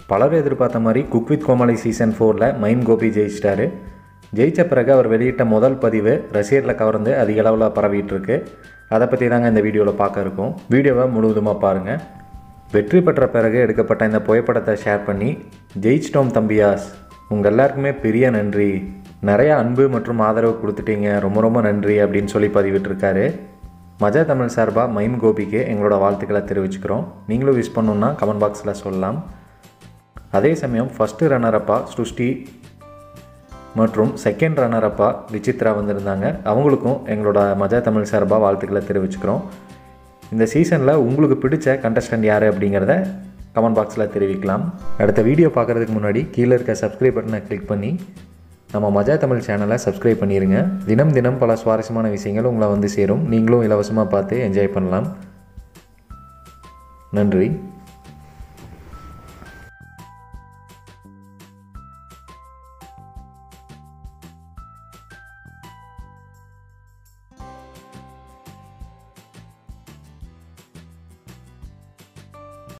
பலரும் எதிர்பார்த்த மாதிரி குக் வித் கோமாளி சீசன் ஃபோரில் மைம் கோபி ஜெயிச்சிட்டாரு ஜெயித்த பிறகு அவர் வெளியிட்ட முதல் பதிவு ரசிகர்களை கவர்ந்து அதிக அளவில் பரவிட்டு இருக்கு அதை பற்றி தாங்க இந்த வீடியோவில் பார்க்க இருக்கோம் வீடியோவை முழுவதுமாக பாருங்கள் வெற்றி பெற்ற பிறகு எடுக்கப்பட்ட இந்த புகைப்படத்தை ஷேர் பண்ணி ஜெயிச்சிட்டோம் தம்பியாஸ் உங்கள் எல்லாருக்குமே பெரிய நன்றி நிறைய அன்பு மற்றும் ஆதரவு கொடுத்துட்டீங்க ரொம்ப ரொம்ப நன்றி அப்படின்னு சொல்லி பதிவிட்டிருக்காரு மஜா தமிழ் சார்பாக மைம் கோபிக்கு எங்களோட வாழ்த்துக்களை தெரிவிச்சுக்கிறோம் நீங்களும் விஷ் பண்ணணுன்னா கமெண்ட் பாக்ஸில் சொல்லலாம் அதே சமயம் ஃபஸ்ட்டு ரன்னரப்பா சுஷ்டி மற்றும் செகண்ட் ரன்னரப்பா விசித்ரா வந்திருந்தாங்க அவங்களுக்கும் எங்களோட மஜா தமிழ் சார்பாக வாழ்த்துக்களை தெரிவிச்சுக்கிறோம் இந்த சீசனில் உங்களுக்கு பிடிச்ச கண்டஸ்டன்ட் யார் அப்படிங்கிறத கமெண்ட் பாக்ஸில் தெரிவிக்கலாம் அடுத்த வீடியோ பார்க்குறதுக்கு முன்னாடி கீழே இருக்க சப்ஸ்கிரைப் பட்டனை கிளிக் பண்ணி நம்ம மஜா தமிழ் சேனலை சப்ஸ்கிரைப் பண்ணிடுங்க தினம் தினம் பல சுவாரஸ்யமான விஷயங்கள் உங்களை வந்து சேரும் நீங்களும் இலவசமாக பார்த்து என்ஜாய் பண்ணலாம் நன்றி